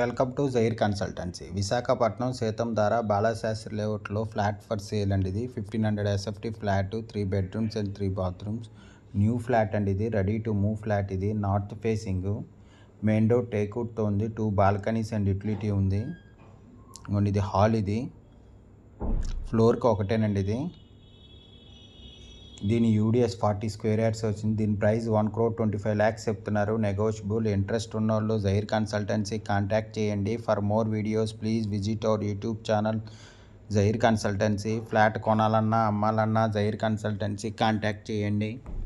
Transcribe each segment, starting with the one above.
welcome to Jair consultancy Visakhapatnam Seethammadhara Balasastri లేఅవుట్లో flat for sale అండి ఇది fifteen hundred SFT flat three bedrooms and three bathrooms new flat అండి ఇది ready to move flat ఇది north facing main door టేక్వుడ్తో ఉంది two balconies and utility ఉంది ఇంకోండి ఇది హాల్ ఇది ఫ్లోర్కి ఒకటేనండి ఇది దీని యూడిఎస్ ఫార్టీ స్క్వేర్ యార్డ్స్ వచ్చింది దీని price one crore twenty five lakhs చెప్తున్నారు నెగోషియబుల్ ఇంట్రెస్ట్ ఉన్న వాళ్ళు జైర్ కన్సల్టెన్సీ కాంటాక్ట్ చేయండి for more videos please visit our YouTube channel Jair consultancy flat కొనాలన్నా అమ్మాలన్నా జైర్ కన్సల్టెన్సీ కాంటాక్ట్ చేయండి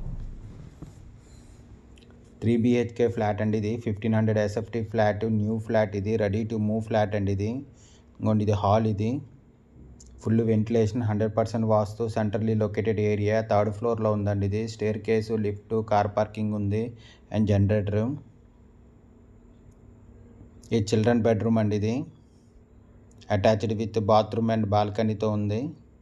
త్రీ బిహెచ్కే ఫ్లాట్ అండి ఇది fifteen hundred SFT flat new flat ఇది రెడీ టు మూవ్ ఫ్లాట్ అండి ఇది ఇంకోండి ఇది హాల్ ఇది full ventilation hundred percent vastu centrally located area third ఫ్లోర్లో ఉందండి ఇది staircase lift car parking ఉంది అండ్ జనరేటర్ ఇది చిల్డ్రన్ బెడ్రూమ్ అండి ఇది అటాచ్డ్ విత్ బాత్రూమ్ అండ్ బాల్కనీతో ఉంది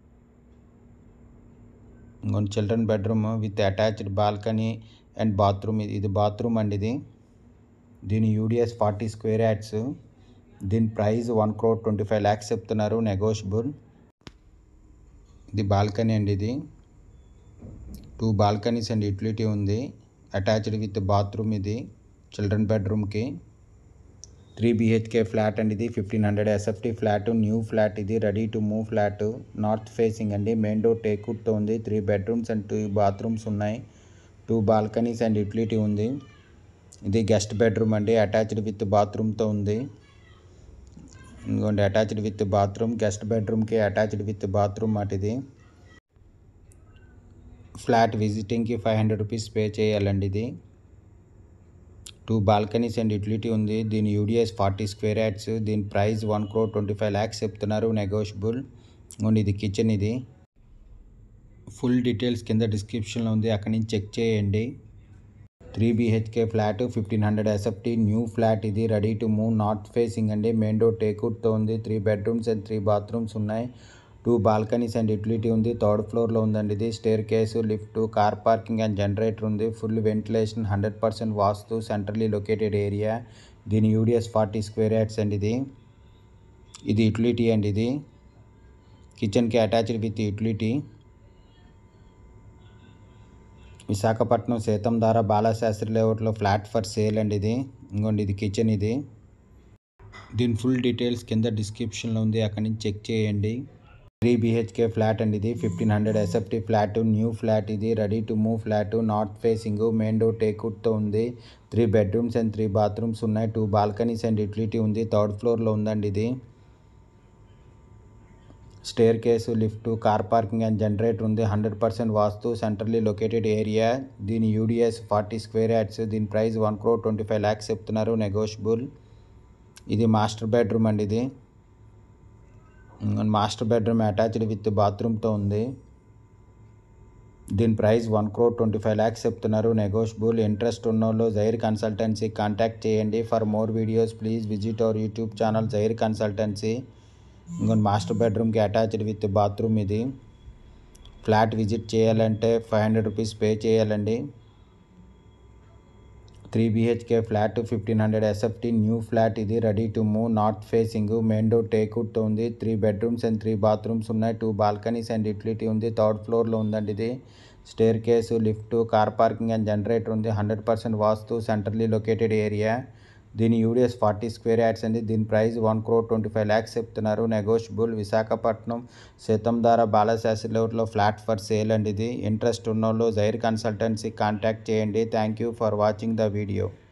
ఇంకొన్ని children bedroom with attached balcony and bathroom ఇది బాత్రూమ్ అండి ఇది దీని యూడిఎస్ ఫార్టీ స్క్వేర్ యాడ్స్ దీని price one crore twenty five lakhs చెప్తున్నారు నెగోషియబుల్ ఇది బాల్కనీ అండి ఇది టూ బాల్కనీస్ అండ్ యూటిలిటీ ఉంది అటాచ్డ్ విత్ బాత్రూమ్ ఇది చిల్డ్రన్ బెడ్రూమ్కి త్రీ బిహెచ్కే ఫ్లాట్ అండి ఇది fifteen hundred SFT flat new flat ఇది ready to move flat north facing అండి మెయిన్ డోర్ టేక్వుడ్తో ఉంది three bedrooms and two bathrooms ఉన్నాయి టూ బాల్కనీస్ అండ్ యూటిలిటీ ఉంది ఇది గెస్ట్ బెడ్రూమ్ అండి అటాచ్డ్ విత్ బాత్రూమ్తో ఉంది ఇంకోండి అటాచ్డ్ విత్ బాత్రూమ్ గెస్ట్ బెడ్రూమ్కి అటాచ్డ్ విత్ బాత్రూమ్ మాట ఇది ఫ్లాట్ విజిటింగ్కి ఫైవ్ హండ్రెడ్ రూపీస్ పే చేయాలండి ఇది టూ బాల్కనీస్ అండ్ యూటిలిటీ ఉంది దీని యూడిఎస్ ఫార్టీ స్క్వేర్ యాడ్స్ దీని price one crore twenty five lakhs చెప్తున్నారు నెగోషియబుల్ ఇంకోండి ఇది కిచెన్ ఇది ఫుల్ డీటెయిల్స్ కింద డిస్క్రిప్షన్లో ఉంది అక్కడి నుంచి చెక్ చేయండి three BHK flat fifteen hundred SFT new flat ఇది ready to move north facing అండి మెయిన్ డోర్ టేక్వుడ్తో ఉంది three bedrooms and three bathrooms ఉన్నాయి టూ బాల్కనీస్ అండ్ యూటిలిటీ ఉంది థర్డ్ ఫ్లోర్లో ఉందండి ఇది staircase lift car parking and generator ఉంది full ventilation hundred percent vastu centrally located area దీని యూడిఎస్ ఫార్టీ స్క్వేర్ యాడ్స్ అండి ఇది ఇది యూటిలిటీ అండి ఇది కిచెన్కి attached with utility Visakhapatnam Seethammadhara Balasastri లేఅవుట్లో ఫ్లాట్ ఫర్ సేల్ అండి ఇది ఇంకోండి ఇది కిచెన్ ఇది దీని ఫుల్ డీటెయిల్స్ కింద డిస్క్రిప్షన్లో ఉంది అక్కడి నుంచి చెక్ చేయండి త్రీ బీహెచ్కే ఫ్లాట్ అండి ఇది fifteen hundred SFT flat new flat ఇది ready to move flat north facing main door టేక్వుడ్తో ఉంది three bedrooms and three bathrooms ఉన్నాయి టూ బాల్కనీస్ అండ్ యూటిలిటీ ఉంది థర్డ్ ఫ్లోర్లో ఉందండి ఇది staircase lift car parking and generator ఉంది hundred percent vastu centrally located area దీని యూడిఎస్ ఫార్టీ స్క్వేర్ యాడ్స్ దీని price one crore twenty five lakhs చెప్తున్నారు నెగోషియబుల్ ఇది మాస్టర్ బెడ్రూమ్ అండి ఇది మాస్టర్ బెడ్రూమ్ అటాచ్డ్ విత్ బాత్రూమ్తో ఉంది దీని price one crore twenty five lakhs చెప్తున్నారు నెగోషియబుల్ ఇంట్రెస్ట్ ఉన్న వాళ్ళు జైర్ కన్సల్టెన్సీ కాంటాక్ట్ చేయండి for more videos please visit our YouTube channel Jair consultancy ఇంకొన్ని మాస్టర్ బెడ్రూమ్కి అటాచ్డ్ విత్ బాత్రూమ్ ఇది ఫ్లాట్ విజిట్ చేయాలంటే ఫైవ్ హండ్రెడ్ రూపీస్ పే చేయాలండి three BHK flat fifteen hundred SFT new flat ఇది ready to move north facing main door టేక్వుడ్తో ఉంది three bedrooms and three bathrooms ఉన్నాయి two balconies and utility ఉంది third ఫ్లోర్లో ఉందండి ఇది staircase lift car parking and generator ఉంది hundred percent vastu centrally located area దీని యూడిఎస్ ఫార్టీ స్క్వేర్ యాడ్స్ అండి దీని price one crore twenty five lakhs చెప్తున్నారు నెగోషియబుల్ విశాఖపట్నం శతంధార బాలశాస్త్రి లేఅవుట్లో ఫ్లాట్ ఫర్ సేల్ అండి ఇది ఇంట్రెస్ట్ ఉన్నోళ్ళు జైర్ కన్సల్టెన్సీ కాంటాక్ట్ చేయండి thank you for watching the video